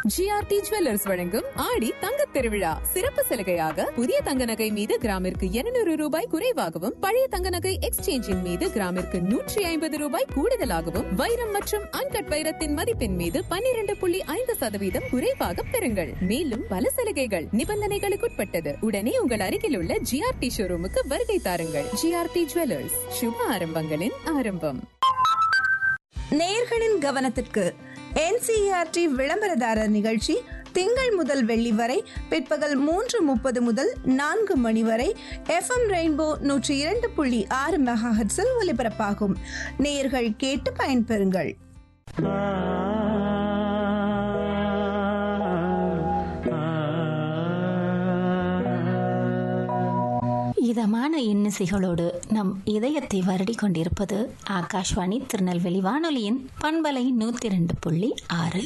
GRT jewellers வழங்கும் ஆடி தங்க திருவிழா சிறப்பு சலுகையாக புதிய தங்க நகை மீது கிராமிற்கு 200 ரூபாய் குறைவாகவும் பழைய தங்க நகை எக்ஸ்சேஞ்சின் மீது கிராமிற்கு நூற்றி ஐம்பது ரூபாய் கூடுதலாகவும் வைரம் மற்றும் அன்கட் வைரத்தின் மதிப்பின் மீது 12.5% புள்ளி ஐந்து சதவீதம் குறைவாக பெறுங்கள் மேலும் பல சலுகைகள் நிபந்தனைகளுக்குட்பட்டது உடனே உங்கள் அருகில் உள்ள ஜிஆர்டி ஷோரூமுக்கு வருகை தாருங்கள் ஜிஆர்டி ஜுவல்லர்ஸ் சுப ஆரம்பங்களின் ஆரம்பம் நேயர்களின் கவனத்திற்கு என்சிஆர்டி விளம்பரதாரர் நிகழ்ச்சி திங்கள் முதல் வெள்ளி வரை பிற்பகல் மூன்று முப்பது முதல் நான்கு மணி வரை எஃப்எம் ரெயின்போ நூற்றி இரண்டு புள்ளி ஆறு மெகாஹெட்ஸில் ஒலிபரப்பாகும் நேயர்கள் கேட்டு பயன்பெறுங்கள் இதமான இன்னிசைகளோடு நம் இதயத்தை வருடி கொண்டிருப்பது ஆகாஷ்வாணி திருநெல்வேலி வானொலியின் பண்பலை நூத்தி ரெண்டு புள்ளி ஆறு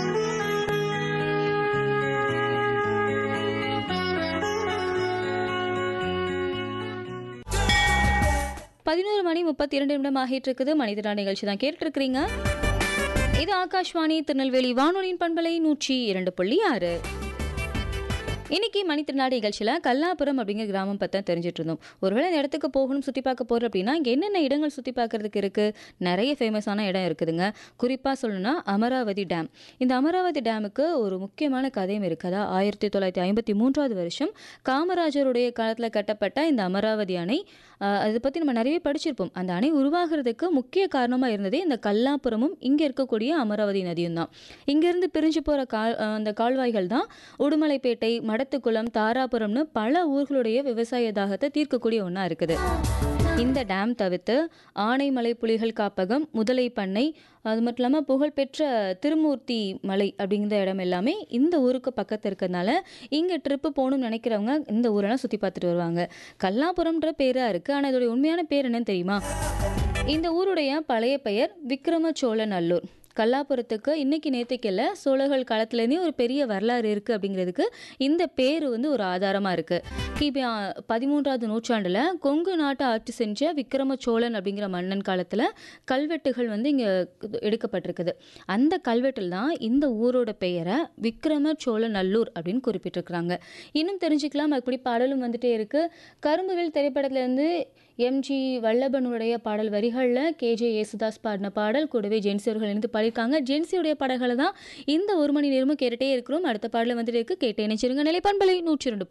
பதினோரு மணி முப்பத்தி இரண்டு நிமிடம் ஆகிட்டு இருக்குது மனிதனா நிகழ்ச்சி தான் கேட்டுட்டு இருக்கிறீங்க இது ஆகாஷ்வாணி திருநெல்வேலி வானொலியின் பண்பலை நூற்றி இரண்டு புள்ளி ஆறு இன்னைக்கு மணித்திருநாடு நிகழ்ச்சியில் கல்லாபுரம் அப்படிங்கிற கிராமம் பற்றி தான் தெரிஞ்சுட்டு இருந்தோம் ஒருவேளை இந்த இடத்துக்கு போகணும் சுற்றி பார்க்க போகிறோம் அப்படின்னா இங்கே என்னென்ன இடங்கள் சுற்றி பார்க்கறதுக்கு இருக்குது நிறைய ஃபேமஸான இடம் இருக்குதுங்க குறிப்பாக சொல்லணும்னா அமராவதி டேம் இந்த அமராவதி டேமுக்கு ஒரு முக்கியமான கதையும் இருக்குது அதான் ஆயிரத்தி தொள்ளாயிரத்தி ஐம்பத்தி மூன்றாவது வருஷம் காமராஜருடைய காலத்தில் கட்டப்பட்ட இந்த அமராவதி அணை ஆஹ், அதை பற்றி நம்ம நிறைய படிச்சிருப்போம் அந்த அணை உருவாகிறதுக்கு முக்கிய காரணமாக இருந்ததே இந்த கல்லாபுரமும் இங்கே இருக்கக்கூடிய அமராவதி நதியும் தான் இங்கேருந்து பிரிஞ்சு போகிற கால் ஆஹ், அந்த கால்வாய்கள் தான் உடுமலைப்பேட்டை மடத்துக்குளம் தாராபுரம்னு பல ஊர்களுடைய விவசாய தாகத்தை தீர்க்கக்கூடிய ஒன்றா இருக்குது இந்த டேம் தவிர்த்து ஆனைமலை புலிகள் காப்பகம் முதலை பண்ணை அது மட்டும் இல்லாமல் புகழ்பெற்ற திருமூர்த்தி மலை அப்படிங்கிற இடம் எல்லாமே இந்த ஊருக்கு பக்கத்து இருக்கிறதுனால இங்கே ட்ரிப்பு போகணும்னு நினைக்கிறவங்க இந்த ஊரெல்லாம் சுற்றி பார்த்துட்டு வருவாங்க கல்லாபுரம்ன்ற பேராக இருக்குது ஆனால் இதோடைய உண்மையான பேர் என்னன்னு தெரியுமா இந்த ஊருடைய பழைய பெயர் விக்ரம சோழநல்லூர் கல்லாபுரத்துக்கு இன்னைக்கு நேற்றுக்கு இல்லை சோழர்கள் காலத்துலேருந்தே ஒரு பெரிய வரலாறு இருக்குது அப்படிங்கிறதுக்கு இந்த பேர் வந்து ஒரு ஆதாரமாக இருக்குது கிபி ஆ, பதிமூன்றாவது நூற்றாண்டில் கொங்கு நாட்டை ஆட்சி செஞ்ச விக்ரம சோழன் அப்படிங்கிற மன்னன் காலத்தில் கல்வெட்டுகள் வந்து இங்கே எடுக்கப்பட்டிருக்குது அந்த கல்வெட்டில் தான் இந்த ஊரோட பெயரை விக்ரம சோழநல்லூர் அப்படின்னு குறிப்பிட்டிருக்கிறாங்க இன்னும் தெரிஞ்சுக்கலாம் அப்படி பாடலும் வந்துட்டே இருக்குது கரும்புவில் திரைப்படத்துலேருந்து எம்ஜி வல்லபனுடைய பாடல் வரிகளில் கேஜே யேசுதாஸ் பாடின பாடல் கூடவே ஜென்சி அவர்கள் இணைந்து பாடியிருக்காங்க ஜென்சியுடைய பாடல்களை தான் இந்த ஒரு மணி நேரமும் கேட்டுட்டே இருக்கிறோம் அடுத்த பாடல வந்துட்டு இருக்கு கேட்டு நினைச்சிருங்க நிலைப்பண்பலை நூற்றி ரெண்டு